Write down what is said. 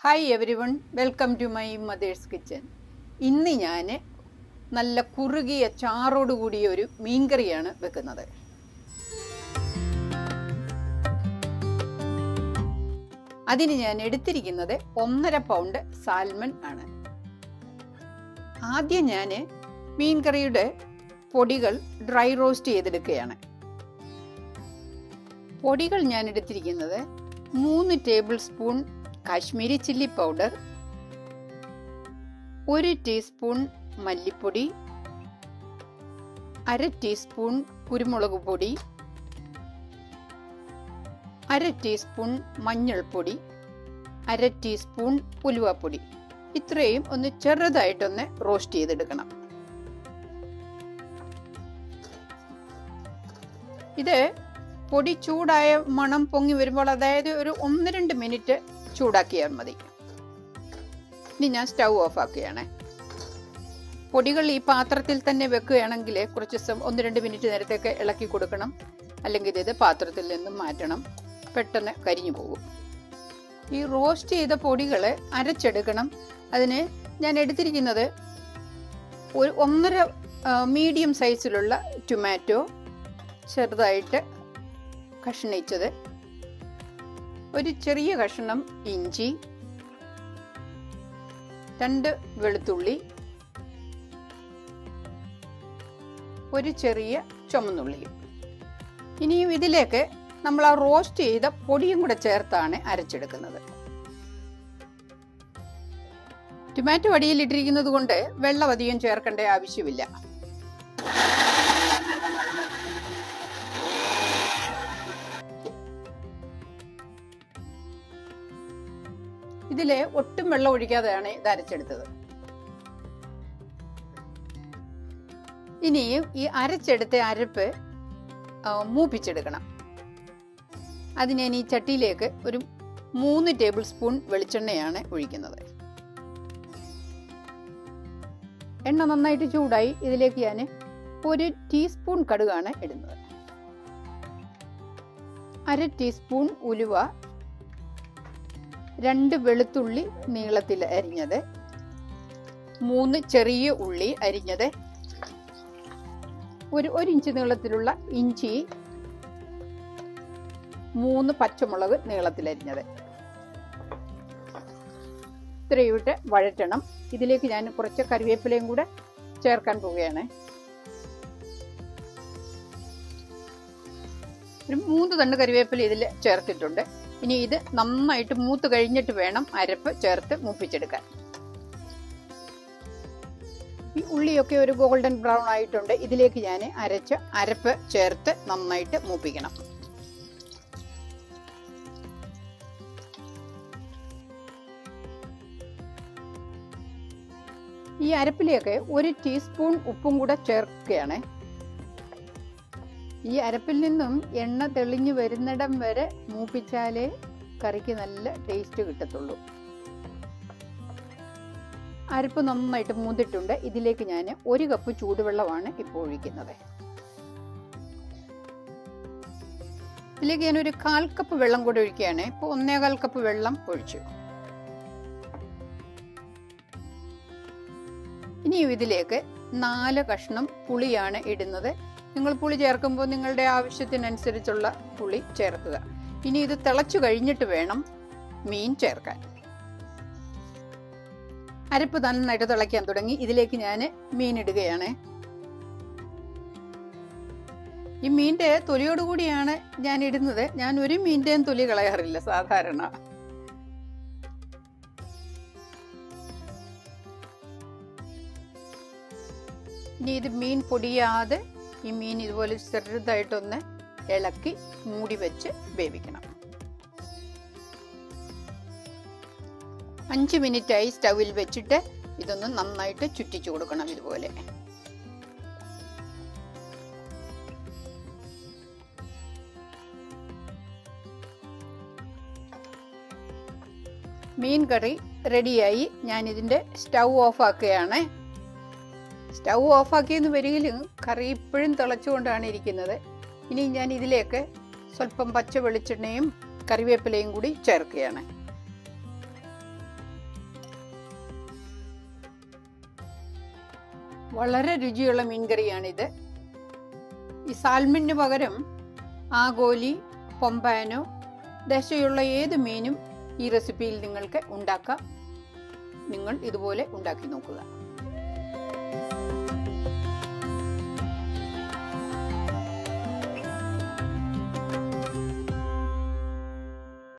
hi everyone welcome to my mother's kitchen ഇന്ന് ഞാൻ നല്ല കുറുകിയ ചാറോട് കൂടിയ ഒരു മീൻകറിയാണ് വെക്കുന്നത് അതിന് ഞാൻ എടുത്തിരിക്കുന്നത് ഒന്നര പൗണ്ട് സാൽമൺ ആണ് ആദ്യം ഞാൻ മീൻകറിയുടെ പൊടികൾ ഡ്രൈ റോസ്റ്റ് ചെയ്തെടുക്കുകയാണ് പൊടികൾ ഞാൻ എടുത്തിരിക്കുന്നത് മൂന്ന് tablespoon Kashmiri chilli powder ഒരു ടീസ്പൂൺ മല്ലിപ്പൊടി അര ടീസ്പൂൺ കുരുമുളക് പൊടി അര ടീസ്പൂൺ മഞ്ഞൾപ്പൊടി അര ടീസ്പൂൺ ഉലുവാപ്പൊടി ഇത്രയും ഒന്ന് ചെറുതായിട്ടൊന്ന് റോസ്റ്റ് ചെയ്തെടുക്കണം ഇത് പൊടി ചൂടായ മണം പൊങ്ങി വരുമ്പോൾ അതായത് ഒരു ഒന്ന് രണ്ട് മിനിറ്റ് ചൂടാക്കിയാൽ മതി ഇനി ഞാൻ സ്റ്റൗ ഓഫ് ആക്കുകയാണ് പൊടികൾ ഈ പാത്രത്തിൽ തന്നെ വെക്കുകയാണെങ്കിൽ കുറച്ച് ദിവസം ഒന്ന് രണ്ട് മിനിറ്റ് നേരത്തേക്ക് ഇളക്കി കൊടുക്കണം അല്ലെങ്കിൽ ഇത് പാത്രത്തിൽ നിന്നും മാറ്റണം പെട്ടെന്ന് കരിഞ്ഞു പോകും ഈ റോസ്റ്റ് ചെയ്ത പൊടികൾ അരച്ചെടുക്കണം അതിന് ഞാൻ എടുത്തിരിക്കുന്നത് ഒരു ഒന്നര മീഡിയം സൈസിലുള്ള ടൊമാറ്റോ ചെറുതായിട്ട് കഷ്ണിച്ചത് ഒരു ചെറിയ കഷ്ണം ഇഞ്ചി രണ്ട് വെളുത്തുള്ളി ഒരു ചെറിയ ചുമന്നുള്ളിയും ഇനിയും ഇതിലേക്ക് നമ്മൾ ആ റോസ്റ്റ് ചെയ്ത പൊടിയും കൂടെ ചേർത്താണ് അരച്ചെടുക്കുന്നത് ടൊമാറ്റോ അടിയിലിട്ടിരിക്കുന്നത് കൊണ്ട് വെള്ളം അധികം ചേർക്കേണ്ട ആവശ്യമില്ല ഇതില് ഒട്ടും വെള്ളം ഒഴിക്കാതെയാണ് ഇത് അരച്ചെടുത്തത് ഇനിയും ഈ അരച്ചെടുത്ത അരപ്പ് മൂപ്പിച്ചെടുക്കണം അതിന് ഞാൻ ഈ ചട്ടിയിലേക്ക് ഒരു മൂന്ന് ടേബിൾ സ്പൂൺ വെളിച്ചെണ്ണയാണ് ഒഴിക്കുന്നത് എണ്ണ നന്നായിട്ട് ചൂടായി ഇതിലേക്ക് ഞാൻ ഒരു ടീസ്പൂൺ കടുകാണ് ഇടുന്നത് അര ടീസ്പൂൺ ഉലുവ രണ്ട് വെളുത്തുള്ളി നീളത്തിൽ അരിഞ്ഞത് മൂന്ന് ചെറിയ ഉള്ളി അരിഞ്ഞത് ഒരു ഒരു ഇഞ്ച് നീളത്തിലുള്ള ഇഞ്ചി മൂന്ന് പച്ചമുളക് നീളത്തിൽ അരിഞ്ഞത് ഇത്രയും ഇട്ട് വഴറ്റണം ഇതിലേക്ക് ഞാൻ കുറച്ച് കറിവേപ്പിലയും കൂടെ ചേർക്കാൻ പോവുകയാണ് ഒരു മൂന്ന് തണ്ട് കറിവേപ്പില ഇതിൽ ചേർത്തിട്ടുണ്ട് ഇനി ഇത് നന്നായിട്ട് മൂത്ത് കഴിഞ്ഞിട്ട് വേണം അരപ്പ് ചേർത്ത് മൂപ്പിച്ചെടുക്കാൻ ഈ ഉള്ളിയൊക്കെ ഒരു ഗോൾഡൻ ബ്രൗൺ ആയിട്ടുണ്ട് ഇതിലേക്ക് ഞാൻ അരച്ച അരപ്പ് ചേർത്ത് നന്നായിട്ട് മൂപ്പിക്കണം ഈ അരപ്പിലേക്ക് ഒരു ടീസ്പൂൺ ഉപ്പും കൂടെ ചേർക്കുകയാണ് ഈ അരപ്പിൽ നിന്നും എണ്ണ തെളിഞ്ഞു വരുന്നിടം വരെ മൂപ്പിച്ചാലേ കറിക്ക് നല്ല ടേസ്റ്റ് കിട്ടത്തുള്ളൂ അരപ്പ് നന്നായിട്ട് മൂന്നിട്ടുണ്ട് ഇതിലേക്ക് ഞാൻ ഒരു കപ്പ് ചൂടുവെള്ളമാണ് ഇപ്പോൾ ഒഴിക്കുന്നത് ഇതിലേക്ക് ഞാൻ ഒരു കാൽ കപ്പ് വെള്ളം കൂടെ ഒഴിക്കുകയാണ് ഇപ്പോൾ ഒന്നേകാൽ കപ്പ് വെള്ളം ഒഴിച്ചു ഇനിയും ഇതിലേക്ക് നാല് കഷ്ണം പുളിയാണ് ഇടുന്നത് നിങ്ങൾ പുളി ചേർക്കുമ്പോൾ നിങ്ങളുടെ ആവശ്യത്തിനനുസരിച്ചുള്ള പുളി ചേർക്കുക ഇനി ഇത് തിളച്ചു കഴിഞ്ഞിട്ട് വേണം മീൻ ചേർക്കാൻ അരപ്പ് നന്നായിട്ട് തിളയ്ക്കാൻ തുടങ്ങി ഇതിലേക്ക് ഞാൻ മീൻ ഇടുകയാണ് ഈ മീൻ്റെ തൊലിയോടുകൂടിയാണ് ഞാൻ ഇടുന്നത് ഞാൻ ഒരു മീൻ്റെയും തൊലി കളയാറില്ല സാധാരണ ഇനി ഇത് മീൻ പൊടിയാതെ ഈ മീൻ ഇതുപോലെ ചെറുതായിട്ടൊന്ന് ഇളക്കി മൂടി വെച്ച് വേവിക്കണം അഞ്ച് മിനിറ്റായി സ്റ്റൗവിൽ വെച്ചിട്ട് ഇതൊന്ന് നന്നായിട്ട് ചുറ്റിച്ചു കൊടുക്കണം ഇതുപോലെ മീൻ കറി റെഡിയായി ഞാൻ ഇതിൻ്റെ സ്റ്റൗ ഓഫ് ആക്കുകയാണ് സ്റ്റൗ ഓഫാക്കിയെന്ന് വരികിലും കറി ഇപ്പോഴും തിളച്ചുകൊണ്ടാണ് ഇരിക്കുന്നത് ഇനി ഞാൻ ഇതിലേക്ക് സ്വല്പം പച്ച വെളിച്ചെണ്ണയും കറിവേപ്പിലയും കൂടി ചേർക്കുകയാണ് വളരെ രുചിയുള്ള മീൻകറിയാണിത് ഈ സാൽമണിന് പകരം ആഗോലി പൊമ്പാനോ ദശയുള്ള ഏത് മീനും ഈ റെസിപ്പിയിൽ നിങ്ങൾക്ക് ഉണ്ടാക്കാം നിങ്ങൾ ഇതുപോലെ ഉണ്ടാക്കി നോക്കുക